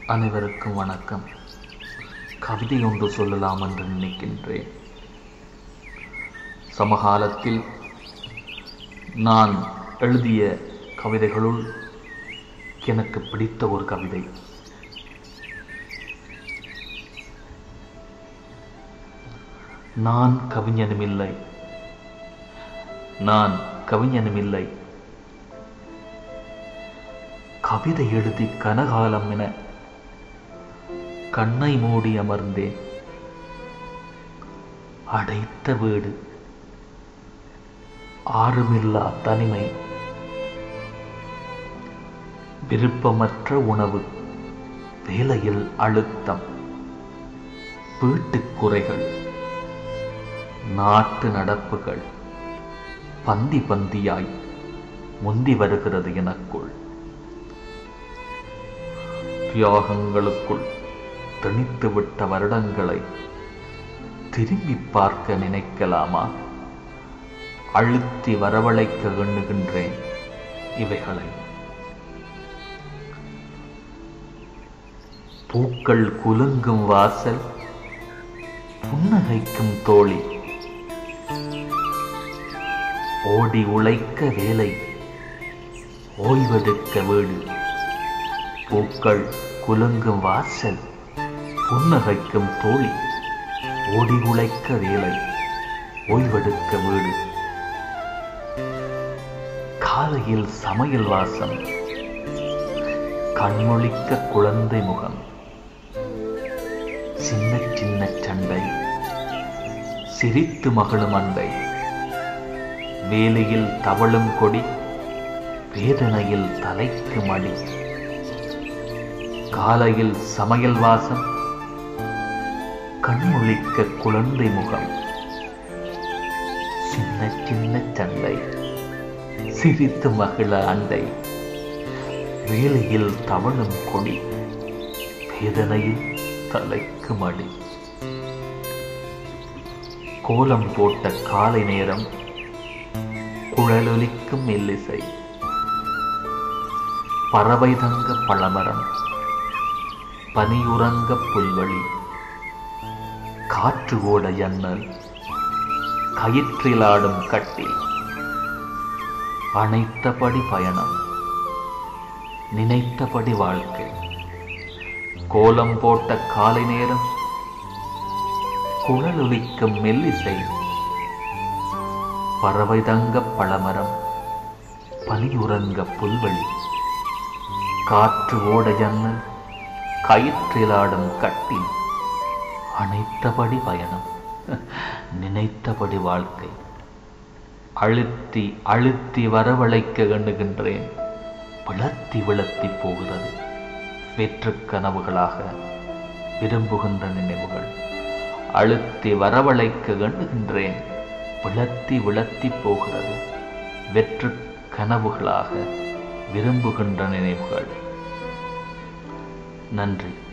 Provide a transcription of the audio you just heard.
அனைவருக்கும் வணக்கம் கவிதை ஒன்று சொல்லலாம் என்று நினைக்கின்றேன் சமகாலத்தில் நான் எழுதிய கவிதைகளுள் எனக்கு பிடித்த ஒரு கவிதை நான் கவிஞனுமில்லை நான் கவிஞனுமில்லை கவிதை எழுதி கனகாலம் என கண்ணை மூடி அமர்ந்தேன் அடைத்த வீடு ஆறுமில்லா தனிமை விருப்பமற்ற உணவு வேலையில் அழுத்தம் வீட்டுக் குறைகள் நாட்டு நடப்புகள் பந்தி பந்தியாய் முந்தி வருகிறது எனக்குள் தியாகங்களுக்குள் திணித்துவிட்ட வருடங்களை திரும்பி பார்க்க நினைக்கலாமா அழுத்தி வரவழைக்க எண்ணுகின்றேன் இவைகளை பூக்கள் குலுங்கும் வாசல் புன்னகைக்கும் தோழி ஓடி உழைக்க வேலை ஓய்வெடுக்க வீடு பூக்கள் குலுங்கும் வாசல் புன்னகைக்கும் தோழி ஓடி உழைக்க வேலை ஓய்வெடுக்க வீடு காலையில் சமையல் வாசம் கண்மொழிக்க குழந்தை முகம் சின்ன சின்ன சண்டை சிரித்து மகளும் அண்டை வேலையில் தவழும் கொடி வேதனையில் தலைக்கு மடி காலையில் சமையல் வாசம் கண்மொழிக்க குழந்தை முகம் சின்ன சின்ன சண்டை சிரித்து மகிழ அண்டை வேலையில் தவழும் கொடி வேதனையில் தலைக்கு மடி கோலம் போட்ட காலை நேரம் குழலொலிக்கும் மெல்லிசை பறவை தங்க பழமரம் பனியுறங்க புல்வெளி காற்று ஓட ஜன்னல் கயிற்றிலாடும் கட்டில் அனைத்தபடி பயணம் நினைத்தபடி வாழ்க்கை கோலம் போட்ட காலை நேரம் குழலொலிக்கும் மெல்லிசை பறவை தங்க பழமரம் பனியுறங்க புல்வெளி காற்று ஓட ஜன்னல் கயிற்றிலாடும் கட்டி அனைத்தபடி பயணம் நினைத்தபடி வாழ்க்கை அழுத்தி அழுத்தி வரவழைக்க எண்ணுகின்றேன் விளத்தி விளத்தி போகிறது வெற்று கனவுகளாக விரும்புகின்ற நினைவுகள் அழுத்தி வரவழைக்க எண்ணுகின்றேன் விளத்தி விளத்தி போகிறது வெற்று கனவுகளாக விரும்புகின்ற நினைவுகள் நன்றி